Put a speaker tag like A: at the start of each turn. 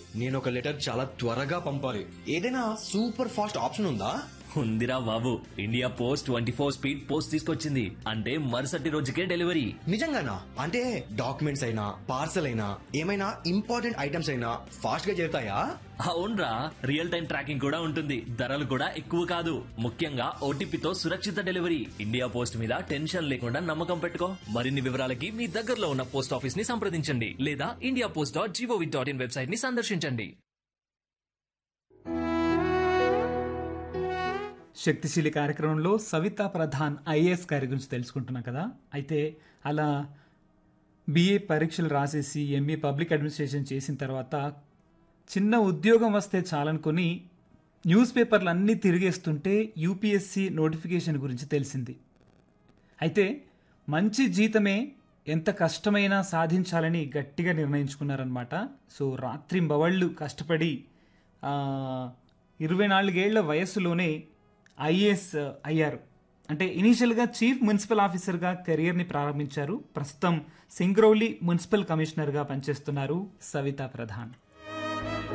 A: నేను ఒక లెటర్ చాలా త్వరగా పంపాలి ఏదైనా సూపర్ ఫాస్ట్ ఆప్షన్ ఉందా
B: ఉందిరా బాబు India post twenty four speed post తీసుకొచ్చింది అంటే మరుసటి రోజుకే డెలివరీ
A: నిజంగానా అంటే డాక్యుమెంట్స్ అయినా పార్సల్ అయినా ఏమైనా ఇంపార్టెంట్ ఐటమ్స్ అయినా ఫాస్ట్ గా చేరుతాయా
B: అవునరా రియల్ టైం ట్రాకింగ్ కూడా ఉంటుంది ధరలు కూడా ఎక్కువ కాదు ముఖ్యంగా ఓటీపీతో సురక్షిత డెలివరీ ఇండియా పోస్ట్ మీద టెన్షన్ లేకుండా నమ్మకం పెట్టుకో మరిన్ని వివరాలకి మీ దగ్గరలో ఉన్న పోస్ట్ ఆఫీస్ ని సంప్రదించండి లేదా India post dot GOV dot in website ని సందర్శించండి
C: శక్తిశీలి కార్యక్రమంలో సవితా ప్రధాన్ ఐఏఎస్ గారి గురించి తెలుసుకుంటున్నాం కదా అయితే అలా బిఏ పరీక్షలు రాసేసి ఎంఏ పబ్లిక్ అడ్మినిస్ట్రేషన్ చేసిన తర్వాత చిన్న ఉద్యోగం వస్తే చాలనుకొని న్యూస్ పేపర్లు అన్నీ తిరిగేస్తుంటే యూపీఎస్సి నోటిఫికేషన్ గురించి తెలిసింది అయితే మంచి జీతమే ఎంత కష్టమైనా సాధించాలని గట్టిగా నిర్ణయించుకున్నారనమాట సో రాత్రింబవళ్ళు కష్టపడి ఆ, ఇరవై నాలుగేళ్ల వయస్సులోనే ఐఏఎస్ అయ్యారు అంటే ఇనీషియల్గా చీఫ్ మున్సిపల్ ఆఫీసర్గా కెరియర్ని ప్రారంభించారు ప్రస్తుతం సింగ్రౌలి మున్సిపల్ కమిషనర్గా పనిచేస్తున్నారు సవితా ప్రధాన్